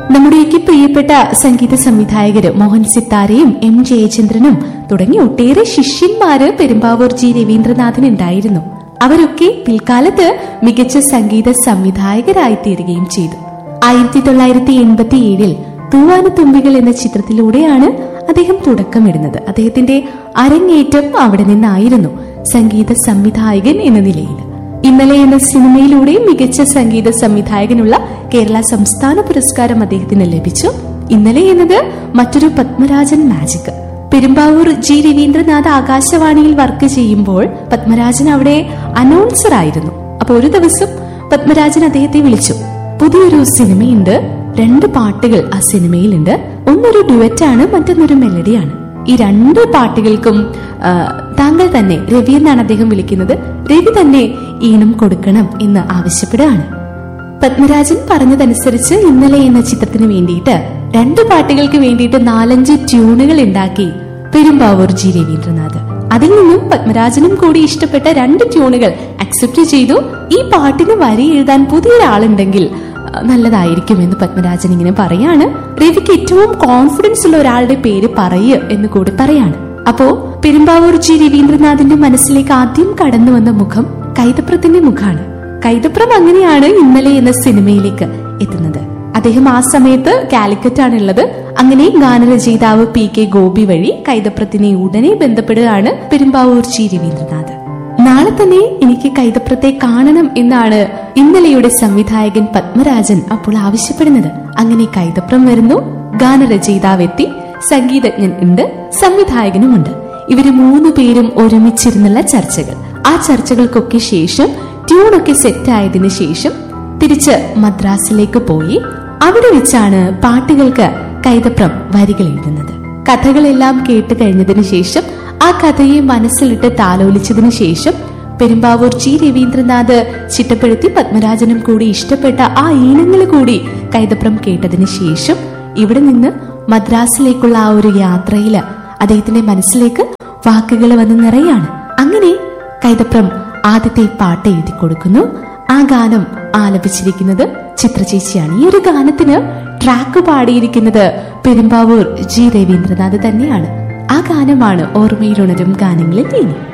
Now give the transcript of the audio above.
നമ്മുടെയൊക്കെ പ്രിയപ്പെട്ട സംഗീത സംവിധായകര് മോഹൻ സിത്താരയും എം ജയചന്ദ്രനും തുടങ്ങി ഒട്ടേറെ ശിഷ്യന്മാര് പെരുമ്പാവൂർ ജി രവീന്ദ്രനാഥൻ ഉണ്ടായിരുന്നു അവരൊക്കെ പിൽക്കാലത്ത് മികച്ച സംഗീത സംവിധായകരായി തീരുകയും ചെയ്തു ആയിരത്തി തൊള്ളായിരത്തി എൺപത്തി ഏഴിൽ തൂവാനത്തുമ്പികൾ എന്ന ചിത്രത്തിലൂടെയാണ് അദ്ദേഹം തുടക്കമിടുന്നത് അദ്ദേഹത്തിന്റെ അരങ്ങേറ്റം അവിടെ നിന്നായിരുന്നു സംഗീത സംവിധായകൻ എന്ന നിലയിൽ ഇന്നലെ എന്ന സിനിമയിലൂടെ മികച്ച സംഗീത സംവിധായകനുള്ള കേരള സംസ്ഥാന പുരസ്കാരം അദ്ദേഹത്തിന് ലഭിച്ചു ഇന്നലെ എന്നത് മറ്റൊരു പത്മരാജൻ മാജിക് പെരുമ്പാവൂർ ജി രവീന്ദ്രനാഥ് ആകാശവാണിയിൽ വർക്ക് ചെയ്യുമ്പോൾ പത്മരാജൻ അവിടെ അനൗൺസർ ആയിരുന്നു അപ്പൊ ഒരു ദിവസം പത്മരാജൻ അദ്ദേഹത്തെ വിളിച്ചു പുതിയൊരു സിനിമയുണ്ട് രണ്ട് പാട്ടുകൾ ആ സിനിമയിലുണ്ട് ഒന്നൊരു ഡുവറ്റാണ് മറ്റൊന്നൊരു മെലഡിയാണ് ഈ രണ്ട് പാട്ടുകൾക്കും ആ, താങ്കൾ തന്നെ രവി എന്നാണ് അദ്ദേഹം വിളിക്കുന്നത് രവി തന്നെ ഈണം കൊടുക്കണം എന്ന് ആവശ്യപ്പെടുകയാണ് പത്മരാജൻ പറഞ്ഞതനുസരിച്ച് ഇന്നലെ എന്ന ചിത്രത്തിന് വേണ്ടിയിട്ട് രണ്ട് പാട്ടുകൾക്ക് വേണ്ടിയിട്ട് നാലഞ്ച് ട്യൂണുകൾ ഉണ്ടാക്കി പെരുമ്പാവൂർ ജി രവീന്ദ്രനാഥ് അതിൽ നിന്നും പത്മരാജനും കൂടി ഇഷ്ടപ്പെട്ട രണ്ട് ട്യൂണുകൾ അക്സെപ്റ്റ് ചെയ്തു ഈ പാട്ടിന് വരി എഴുതാൻ പുതിയൊരാളുണ്ടെങ്കിൽ ആ, നല്ലതായിരിക്കുമെന്ന് പത്മരാജൻ ഇങ്ങനെ പറയാണ് രവിക്ക് ഏറ്റവും കോൺഫിഡൻസ് ഉള്ള ഒരാളുടെ പേര് പറയ് എന്ന് കൂടി പറയാണ് അപ്പോ പെരുമ്പാവൂർ ജി രവീന്ദ്രനാഥിന്റെ മനസ്സിലേക്ക് ആദ്യം കടന്നു വന്ന മുഖം കൈതപ്രത്തിന്റെ മുഖാണ് കൈതപ്രം അങ്ങനെയാണ് ഇന്നലെ എന്ന സിനിമയിലേക്ക് എത്തുന്നത് അദ്ദേഹം ആ സമയത്ത് കാലിക്കറ്റ് ആണുള്ളത് അങ്ങനെ ഗാനരചയിതാവ് പി കെ ഗോപി വഴി കൈതപ്രത്തിനെ ഉടനെ ബന്ധപ്പെടുകയാണ് പെരുമ്പാവൂർ ജി രവീന്ദ്രനാഥ് നാളെ തന്നെ എനിക്ക് കൈതപ്രത്തെ കാണണം എന്നാണ് ഇന്നലെയുടെ സംവിധായകൻ പത്മരാജൻ അപ്പോൾ ആവശ്യപ്പെടുന്നത് അങ്ങനെ കൈതപ്രം വരുന്നു ഗാനരചയിതാവ് എത്തി സംഗീതജ്ഞൻ ഉണ്ട് സംവിധായകനുമുണ്ട് ഇവര് മൂന്ന് പേരും ഒരുമിച്ചിരുന്നുള്ള ചർച്ചകൾ ആ ചർച്ചകൾക്കൊക്കെ ശേഷം ട്യൂണൊക്കെ സെറ്റ് ആയതിനു ശേഷം തിരിച്ച് മദ്രാസിലേക്ക് പോയി അവിടെ വെച്ചാണ് പാട്ടുകൾക്ക് കൈതപ്രം വരികൾ എഴുതുന്നത് കഥകളെല്ലാം കേട്ട് കഴിഞ്ഞതിനു ശേഷം ആ കഥയെ മനസ്സിലിട്ട് താലോലിച്ചതിനു ശേഷം പെരുമ്പാവൂർ ജി രവീന്ദ്രനാഥ് ചിട്ടപ്പെടുത്തി പത്മരാജനും കൂടി ഇഷ്ടപ്പെട്ട ആ ഈണങ്ങൾ കൂടി കൈതപ്രം കേട്ടതിന് ശേഷം ഇവിടെ നിന്ന് മദ്രാസിലേക്കുള്ള ആ ഒരു യാത്രയില് അദ്ദേഹത്തിന്റെ മനസ്സിലേക്ക് വാക്കുകൾ വന്ന് നിറയാണ് അങ്ങനെ കൈതപ്രം ആദ്യത്തെ പാട്ട് എഴുതി കൊടുക്കുന്നു ആ ഗാനം ആലപിച്ചിരിക്കുന്നത് ചിത്രചേച്ചിയാണ് ഈ ഒരു ഗാനത്തിന് ട്രാക്ക് പാടിയിരിക്കുന്നത് പെരുമ്പാവൂർ ജി രവീന്ദ്രനാഥ് തന്നെയാണ് ആ ഗാനമാണ് ഓർമ്മയിലുണരും ഗാനങ്ങളിൽ ഇനി